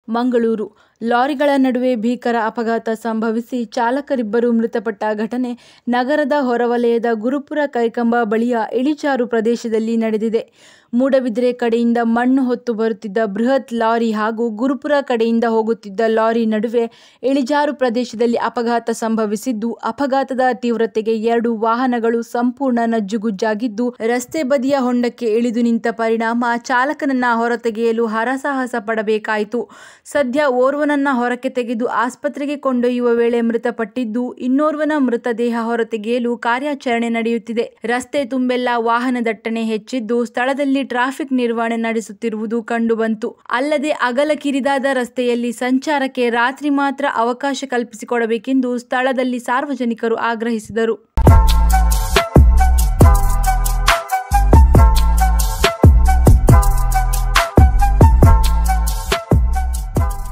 ಮಂಗಳೂರು ಲಾರಿಗಳ ನಡುವೆ ಭೀಕರ ಅಪಘಾತ ಸಂಭವಿಸಿ ಚಾಲಕರಿಬ್ಬರು ಮೃತಪಟ್ಟ ಘಟನೆ ನಗರದ ಹೊರವಲಯದ ಗುರುಪುರ ಕೈಕಂಬ ಬಳಿಯ ಇಳಿಜಾರು ಪ್ರದೇಶದಲ್ಲಿ ನಡೆದಿದೆ. ಮೂಡಬಿದರೆ ಕಡೆಯಿಂದ ಮಣ್ಣು ಹೊತ್ತು ಬರುತ್ತಿದ್ದ ಬೃಹತ್ ಲಾರಿ ಹಾಗೂ ಗುರುಪುರ ಕಡೆಯಿಂದ ಹೋಗುತ್ತಿದ್ದ ಲಾರಿ ನಡುವೆ ಇಳಿಜಾರು ಪ್ರದೇಶದಲ್ಲಿ ಅಪಘಾತ ಸಂಭವಿಸಿದ್ದು, ಅಪಘಾತದ ತೀವ್ರತೆಗೆ ಎರಡು ವಾಹನಗಳು ಸಂಪೂರ್ಣ ನಜ್ಜುಗುಜ್ಜಾಗಿದ್ದು, ರಸ್ತೆ ಬದಿಯ ಹೊಂಡಕ್ಕೆ ಇಳಿದು ನಿಂತ ಪರಿಣಾಮ ಚಾಲಕನನ್ನ ಹೊರತೆಗೆಯಲು ಹರಸಾಹಸ ಪಡಬೇಕಾಯಿತು. ಸದ್ಯ ಓರ್ವನನ್ನ ಹೊರಕ್ಕೆ ತೆಗೆದು ಆಸ್ಪತ್ರೆಗೆ ಕೊಂಡೊಯ್ಯುವ ವೇಳೆ ಮೃತಪಟ್ಟಿದ್ದು, ಇನ್ನೋರ್ವನ ಮೃತದೇಹ ಹೊರತೆಗೆಯಲು ಕಾರ್ಯಾಚರಣೆ ನಡೆಯುತ್ತಿದೆ. ರಸ್ತೆ ತುಂಬೆಲ್ಲಾ ವಾಹನ ದಟ್ಟಣೆ ಹೆಚ್ಚಿದ್ದು, ಸ್ಥಳದಲ್ಲಿ ಟ್ರಾಫಿಕ್ ನಿರ್ವಹಣೆ ನಡೆಸುತ್ತಿರುವುದು ಕಂಡು ಬಂತು. ಅಲ್ಲದೆ ಅಗಲ ಕಿರಿದಾದ ರಸ್ತೆಯಲ್ಲಿ ಸಂಚಾರಕ್ಕೆ ರಾತ್ರಿ ಮಾತ್ರ ಅವಕಾಶ ಕಲ್ಪಿಸಿಕೊಡಬೇಕೆಂದು ಸ್ಥಳದಲ್ಲಿ ಸಾರ್ವಜನಿಕರು ಆಗ್ರಹಿಸಿದರು.